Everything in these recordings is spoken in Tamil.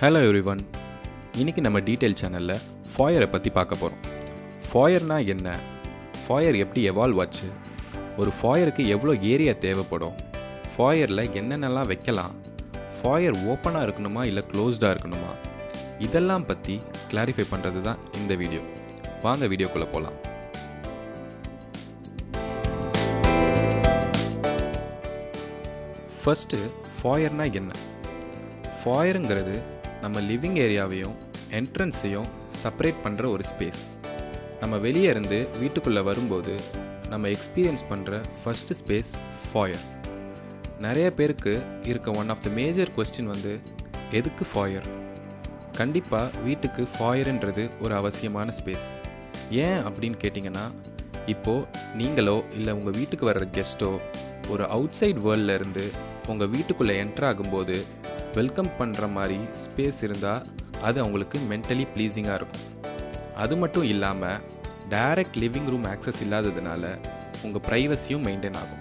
ஹலோ எவ்ரிவன் இன்னைக்கு நம்ம டீட்டெயில் சேனலில் ஃபாயரை பற்றி பார்க்க போகிறோம் ஃபாயர்னா என்ன ஃபாயர் எப்படி எவால்வ் ஆச்சு ஒரு ஃபாயருக்கு எவ்வளோ ஏரியா தேவைப்படும் ஃபாயரில் என்னென்னலாம் வைக்கலாம் ஃபாயர் ஓப்பனாக இருக்கணுமா இல்லை க்ளோஸ்டாக இருக்கணுமா இதெல்லாம் பற்றி கிளாரிஃபை பண்ணுறது தான் இந்த வீடியோ வாங்க வீடியோக்குள்ளே போகலாம் ஃபஸ்ட்டு ஃபாயர்னா என்ன ஃபாயருங்கிறது நம்ம லிவிங் ஏரியாவையும் என்ட்ரன்ஸையும் செப்பரேட் பண்ணுற ஒரு ஸ்பேஸ் நம்ம வெளியே இருந்து வீட்டுக்குள்ளே வரும்போது நம்ம எக்ஸ்பீரியன்ஸ் பண்ணுற ஃபஸ்ட்டு ஸ்பேஸ் ஃபாயர் நிறைய பேருக்கு இருக்க one of the major question வந்து எதுக்கு ஃபாயர் கண்டிப்பாக வீட்டுக்கு ஃபாயருன்றது ஒரு அவசியமான ஸ்பேஸ் ஏன் அப்படின்னு கேட்டிங்கன்னா இப்போது நீங்களோ இல்லை உங்கள் வீட்டுக்கு வர்ற கெஸ்ட்டோ ஒரு அவுட் சைட் வேர்ல்டில் இருந்து உங்கள் வீட்டுக்குள்ளே என்ட்ரு ஆகும்போது வெல்கம் பண்ணுற மாதிரி ஸ்பேஸ் இருந்தால் அது அவங்களுக்கு மென்டலி ப்ளீஸிங்காக இருக்கும் அது மட்டும் இல்லாமல் டைரக்ட் லிவிங் ரூம் ஆக்சஸ் இல்லாததுனால உங்கள் ப்ரைவசியும் மெயின்டைன் ஆகும்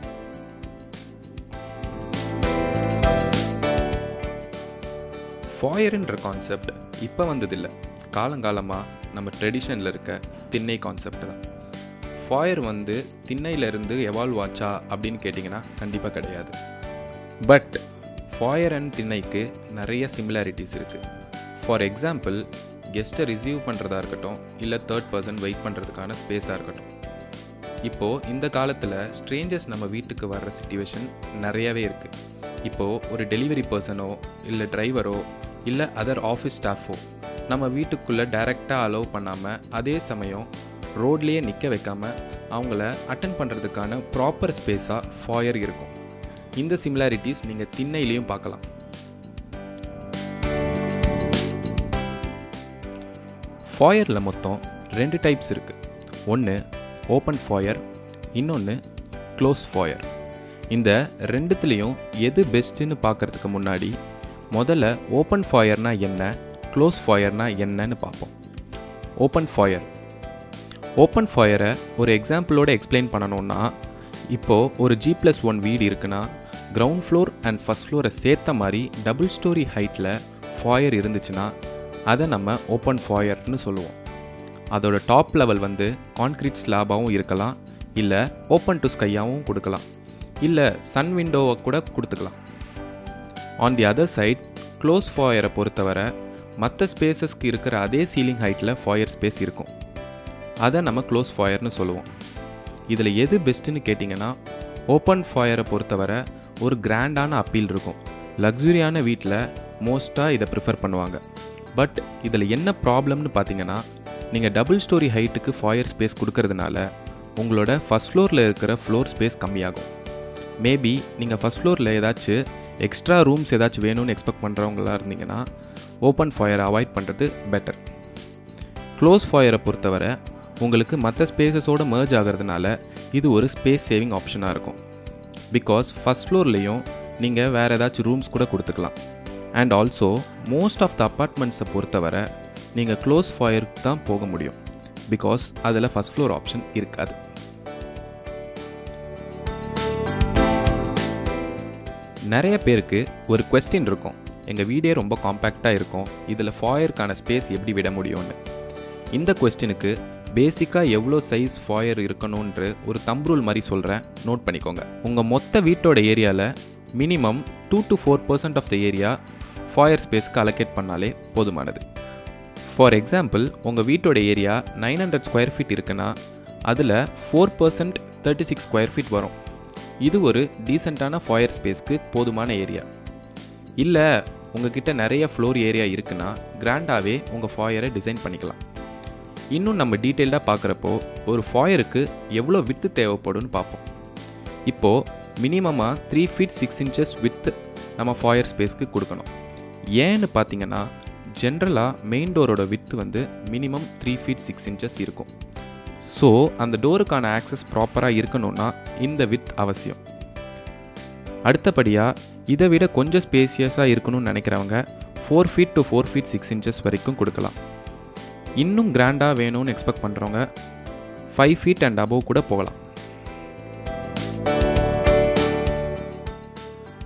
ஃபாயருன்ற கான்செப்ட் இப்போ வந்ததில்லை காலங்காலமாக நம்ம ட்ரெடிஷனில் இருக்க திண்ணை கான்செப்ட் தான் ஃபாயர் வந்து திண்ணையிலேருந்து எவால்வ் ஆச்சா அப்படின்னு கேட்டிங்கன்னா கண்டிப்பாக கிடையாது பட் ஃபாயர் அண்ட் திண்ணைக்கு நிறைய சிமிலாரிட்டிஸ் இருக்குது ஃபார் எக்ஸாம்பிள் கெஸ்ட்டை ரிசீவ் பண்ணுறதா இருக்கட்டும் இல்லை தேர்ட் பர்சன் வெயிட் பண்ணுறதுக்கான ஸ்பேஸாக இருக்கட்டும் இப்போது இந்த காலத்தில் ஸ்ட்ரேஞ்சர்ஸ் நம்ம வீட்டுக்கு வர்ற சுச்சுவேஷன் நிறையவே இருக்குது இப்போது ஒரு டெலிவரி பர்சனோ இல்லை டிரைவரோ இல்லை அதர் ஆஃபீஸ் ஸ்டாஃபோ நம்ம வீட்டுக்குள்ளே டைரெக்டாக அலோவ் பண்ணாமல் அதே சமயம் ரோட்லேயே நிற்க வைக்காமல் அவங்கள அட்டன் பண்ணுறதுக்கான ப்ராப்பர் ஸ்பேஸாக ஃபாயர் இருக்கும் இந்த சிமிலாரிட்டிஸ் நீங்கள் திண்ணையிலையும் பார்க்கலாம் ஃபாயரில் மொத்தம் ரெண்டு டைப்ஸ் இருக்குது ஒன்று ஓப்பன் ஃபாயர் இன்னொன்று க்ளோஸ் ஃபாயர் இந்த ரெண்டுத்துலேயும் எது பெஸ்ட்டுன்னு பார்க்குறதுக்கு முன்னாடி முதல்ல ஓப்பன் ஃபாயர்னா என்ன க்ளோஸ் ஃபாயர்னா என்னன்னு பார்ப்போம் ஓப்பன் ஃபாயர் ஓப்பன் ஃபாயரை ஒரு எக்ஸாம்பிளோட எக்ஸ்பிளைன் பண்ணணுன்னா இப்போது ஒரு ஜி ப்ளஸ் ஒன் வீடு இருக்குன்னா கிரவுண்ட் ஃப்ளோர் அண்ட் ஃபஸ்ட் ஃப்ளோரை சேர்த்த மாதிரி டபுள் ஸ்டோரி ஹைட்டில் ஃபாயர் இருந்துச்சுன்னா அதை நம்ம ஓப்பன் ஃபாயர்னு சொல்லுவோம் அதோட டாப் லெவல் வந்து கான்க்ரீட் ஸ்லாபாகவும் இருக்கலாம் இல்லை ஓப்பன் டு ஸ்கையாகவும் கொடுக்கலாம் இல்லை சன் விண்டோவை கூட கொடுத்துக்கலாம் on the other side close ஃபாயரை பொறுத்தவரை மற்ற ஸ்பேசஸ்க்கு இருக்கிற அதே சீலிங் ஹைட்டில் ஃபாயர் ஸ்பேஸ் இருக்கும் அதை நம்ம க்ளோஸ் ஃபாயர்னு சொல்லுவோம் இதில் எது பெஸ்ட்டுன்னு கேட்டிங்கன்னா ஓப்பன் ஃபாயரை பொறுத்தவரை ஒரு கிராண்டான அப்பீல் இருக்கும் லக்ஸுரியான வீட்டில் மோஸ்ட்டாக இதை ப்ரிஃபர் பண்ணுவாங்க பட் இதில் என்ன ப்ராப்ளம்னு பார்த்தீங்கன்னா நீங்கள் டபுள் ஸ்டோரி ஹைட்டுக்கு ஃபாயர் ஸ்பேஸ் கொடுக்கறதுனால உங்களோட ஃபஸ்ட் ஃப்ளோரில் இருக்கிற ஃப்ளோர் ஸ்பேஸ் கம்மியாகும் மேபி நீங்கள் ஃபஸ்ட் ஃப்ளோரில் ஏதாச்சும் எக்ஸ்ட்ரா ரூம்ஸ் ஏதாச்சும் வேணும்னு எக்ஸ்பெக்ட் பண்ணுறவங்களா இருந்தீங்கன்னா ஓப்பன் ஃபாயரை அவாய்ட் பண்ணுறது பெட்டர் க்ளோஸ் ஃபாயரை பொறுத்தவரை உங்களுக்கு மற்ற ஸ்பேசஸோடு மர்ஜ் ஆகிறதுனால இது ஒரு ஸ்பேஸ் சேவிங் ஆப்ஷனாக இருக்கும் பிகாஸ் ஃபஸ்ட் ஃப்ளோர்லேயும் நீங்கள் வேறு ஏதாச்சும் ரூம்ஸ் கூட கொடுத்துக்கலாம் and also most of the அப்பார்ட்மெண்ட்ஸை பொறுத்தவரை நீங்கள் க்ளோஸ் ஃபாயருக்கு தான் போக முடியும் பிகாஸ் அதில் ஃபஸ்ட் ஃப்ளோர் ஆப்ஷன் இருக்காது நிறைய பேருக்கு ஒரு கொஸ்டின் இருக்கும் எங்கள் வீடே ரொம்ப காம்பேக்டாக இருக்கும் இதில் ஃபாயருக்கான ஸ்பேஸ் எப்படி விட முடியும்னு இந்த கொஸ்டினுக்கு பேசிக்காக எவ்வளோ சைஸ் ஃபாயர் இருக்கணுன்ற ஒரு தம் ரூல் மாதிரி சொல்கிறேன் நோட் பண்ணிக்கோங்க உங்கள் மொத்த வீட்டோட ஏரியாவில் minimum two to four percent of the area foyer ஸ்பேஸ்க்கு அலோகேட் பண்ணாலே போதுமானது ஃபார் எக்ஸாம்பிள் உங்கள் வீட்டோட area nine hundred square feet இருக்குன்னா அதில் four percent thirty six square feet வரும் இது ஒரு டீசெண்டான ஃபாயர் ஸ்பேஸ்க்கு போதுமான ஏரியா இல்லை உங்ககிட்ட நிறைய ஃப்ளோர் ஏரியா இருக்குன்னா கிராண்டாகவே உங்கள் ஃபாயரை டிசைன் பண்ணிக்கலாம் இன்னும் நம்ம டீட்டெயில்டாக பார்க்குறப்போ ஒரு ஃபாயருக்கு எவ்வளோ வித்து தேவைப்படும்னு பார்ப்போம் இப்போது மினிமமாக three feet six inches width நம்ம ஃபாயர் ஸ்பேஸ்க்கு கொடுக்கணும் ஏன்னு பார்த்தீங்கன்னா ஜென்ரலாக மெயின் டோரோட வித்து வந்து minimum three feet six inches இருக்கும் ஸோ அந்த டோருக்கான ஆக்சஸ் ப்ராப்பராக இருக்கணும்னா இந்த வித் அவசியம் அடுத்தபடியாக இதை விட கொஞ்சம் ஸ்பேசியஸாக இருக்கணும்னு நினைக்கிறவங்க four feet to four feet six inches வரைக்கும் கொடுக்கலாம் இன்னும் கிராண்டாக வேணும்னு எக்ஸ்பெக்ட் பண்ணுறவங்க ஃபைவ் ஃபீட் அண்ட் அபவ் கூட போகலாம்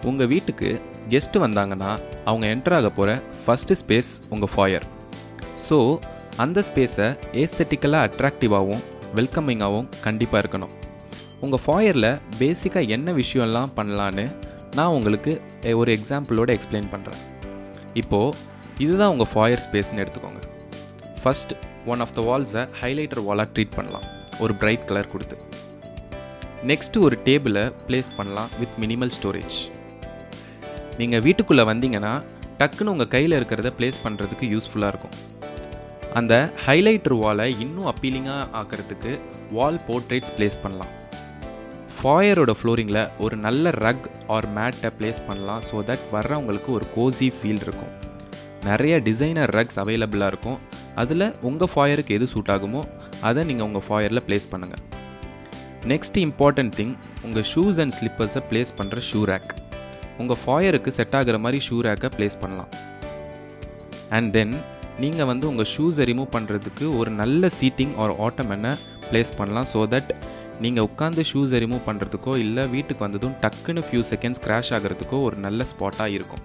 உங்கள் வீட்டுக்கு கெஸ்ட்டு வந்தாங்கன்னா அவங்க என்டர் ஆக போகிற ஃபஸ்ட்டு ஸ்பேஸ் உங்கள் ஃபாயர் ஸோ அந்த ஸ்பேஸை ஏஸ்தட்டிக்கலாக அட்ராக்டிவாகவும் வெல்கமிங்காகவும் கண்டிப்பாக இருக்கணும் உங்கள் ஃபாயரில் பேசிக்காக என்ன விஷயம்லாம் பண்ணலான்னு நான் உங்களுக்கு ஒரு எக்ஸாம்பிளோட எக்ஸ்பிளைன் பண்ணுறேன் இப்போது இதுதான் உங்கள் ஃபாயர் ஸ்பேஸ்னு எடுத்துக்கோங்க ஃபஸ்ட் ஒன் ஆஃப் த வால்ஸை ஹைலைட்டர் வாலாக ட்ரீட் பண்ணலாம் ஒரு பிரைட் கலர் கொடுத்து நெக்ஸ்ட்டு ஒரு டேபிளை ப்ளேஸ் பண்ணலாம் வித் மினிமல் ஸ்டோரேஜ் நீங்கள் வீட்டுக்குள்ளே வந்தீங்கன்னா டக்குன்னு உங்கள் கையில் இருக்கிறத ப்ளேஸ் பண்ணுறதுக்கு யூஸ்ஃபுல்லாக இருக்கும் அந்த ஹைலைட்டர் வாலை இன்னும் அப்பீலிங்காக ஆக்கிறதுக்கு வால் போர்ட்ரேட்ஸ் ப்ளேஸ் பண்ணலாம் ஃபாயரோட ஃப்ளோரிங்கில் ஒரு நல்ல ரக் ஆர் மேட்டை ப்ளேஸ் பண்ணலாம் ஸோ தட் வர்றவங்களுக்கு ஒரு கோசி ஃபீல் இருக்கும் நிறைய டிசைனர் ரக்ஸ் அவைலபிளாக இருக்கும் அதில் உங்கள் ஃபாயருக்கு எது சூட் ஆகுமோ அதை நீங்கள் உங்கள் ஃபாயரில் ப்ளேஸ் பண்ணுங்கள் நெக்ஸ்ட் இம்பார்ட்டன்ட் திங் உங்கள் ஷூஸ் அண்ட் ஸ்லிப்பர்ஸை ப்ளேஸ் பண்ணுற ஷூ ரேக் உங்கள் ஃபாயருக்கு செட் ஆகிற மாதிரி ஷூ ரேக்கை ப்ளேஸ் பண்ணலாம் அண்ட் தென் நீங்கள் வந்து உங்கள் ஷூஸை ரிமூவ் பண்ணுறதுக்கு ஒரு நல்ல சீட்டிங் ஒரு ஆட்டமென்னை ப்ளேஸ் பண்ணலாம் ஸோ தட் நீங்கள் உட்காந்து ஷூஸை ரிமூவ் பண்ணுறதுக்கோ இல்லை வீட்டுக்கு வந்ததும் டக்குன்னு ஃபியூ செகண்ட்ஸ் கிராஷ் ஆகிறதுக்கோ ஒரு நல்ல ஸ்பாட்டாக இருக்கும்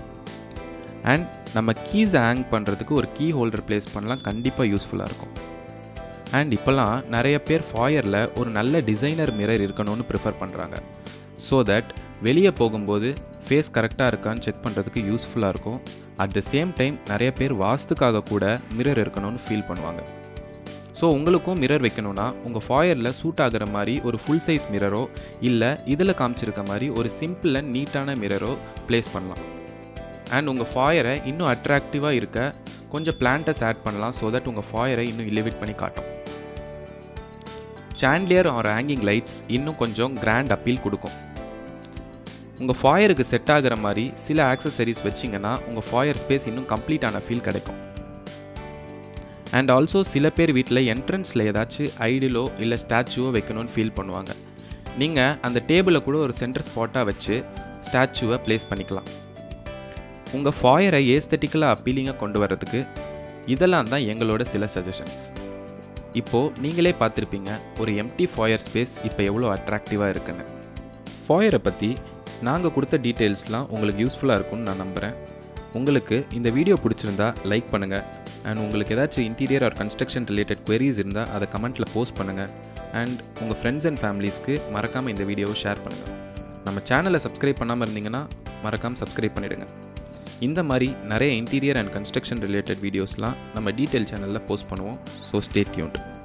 அண்ட் நம்ம கீஸை ஹேங் பண்ணுறதுக்கு ஒரு கீ ஹோல்டர் ப்ளேஸ் பண்ணலாம் கண்டிப்பாக யூஸ்ஃபுல்லாக இருக்கும் அண்ட் இப்போலாம் நிறைய பேர் ஃபாயரில் ஒரு நல்ல டிசைனர் மிரர் இருக்கணும்னு ப்ரிஃபர் பண்ணுறாங்க ஸோ தட் வெளியே போகும்போது ஃபேஸ் கரெக்டாக இருக்கான்னு செக் பண்ணுறதுக்கு யூஸ்ஃபுல்லாக இருக்கும் அட் த சேம் டைம் நிறைய பேர் வாஸ்துக்காக கூட மிரர் இருக்கணும்னு ஃபீல் பண்ணுவாங்க ஸோ உங்களுக்கும் மிரர் வைக்கணும்னா உங்கள் ஃபாயரில் சூட் ஆகிற மாதிரி ஒரு ஃபுல் சைஸ் மிரரோ இல்லை இதில் காமிச்சிருக்க மாதிரி ஒரு சிம்பிள் அண்ட் நீட்டான மிரரோ ப்ளேஸ் பண்ணலாம் அண்ட் உங்கள் ஃபாயரை இன்னும் அட்ராக்டிவாக இருக்க கொஞ்சம் பிளான்டஸ் ஆட் பண்ணலாம் ஸோ தட் உங்கள் ஃபாயரை இன்னும் இலிவேட் பண்ணி காட்டும் சாண்ட்லியர் ஆர் ஹேங்கிங் லைட்ஸ் இன்னும் கொஞ்சம் கிராண்ட் அப்பீல் கொடுக்கும் உங்கள் ஃபாயருக்கு செட் ஆகிற மாதிரி சில ஆக்சசரிஸ் வச்சிங்கன்னா உங்கள் ஃபாயர் ஸ்பேஸ் இன்னும் கம்ப்ளீட்டான ஃபீல் கிடைக்கும் அண்ட் ஆல்சோ சில பேர் வீட்டில் என்ட்ரன்ஸில் ஏதாச்சும் ஐடியலோ இல்லை ஸ்டாச்சுவோ வைக்கணும்னு ஃபீல் பண்ணுவாங்க நீங்கள் அந்த டேபிளை கூட ஒரு சென்டர் ஸ்பாட்டாக வச்சு ஸ்டாச்சுவை ப்ளேஸ் பண்ணிக்கலாம் உங்கள் ஃபாயரை ஏஸ்தட்டிக்கலாக அப்பீலிங்காக கொண்டு வரதுக்கு இதெல்லாம் தான் எங்களோட சில சஜஷன்ஸ் இப்போது நீங்களே பார்த்துருப்பீங்க ஒரு எம்டி ஃபாயர் ஸ்பேஸ் இப்போ எவ்வளோ அட்ராக்டிவாக இருக்குன்னு ஃபாயரை பற்றி நாங்கள் கொடுத்த டீட்டெயில்ஸ்லாம் உங்களுக்கு யூஸ்ஃபுல்லாக இருக்கும்னு நான் நம்புகிறேன் உங்களுக்கு இந்த வீடியோ பிடிச்சிருந்தா லைக் பண்ணுங்கள் அண்ட் உங்களுக்கு ஏதாச்சும் interior or construction related queries இருந்தால் அதை கமெண்ட்டில் போஸ்ட் பண்ணுங்கள் அண்ட் உங்கள் ஃப்ரெண்ட்ஸ் அண்ட் ஃபேமிலிஸ்க்கு மறக்காமல் இந்த வீடியோவை ஷேர் பண்ணுங்கள் நம்ம சேனலை சப்ஸ்கிரைப் பண்ணாமல் இருந்தீங்கன்னா மறக்காமல் சப்ஸ்கிரைப் பண்ணிவிடுங்க இந்த மாதிரி நிறைய இன்டீரியர் அண்ட் கன்ஸ்ட்ரக்ஷன் ரிலேட்டட் வீடியோஸ்லாம் நம்ம டீட்டெயில் சேனலில் போஸ்ட் பண்ணுவோம் ஸோ ஸ்டே டியூன்ட்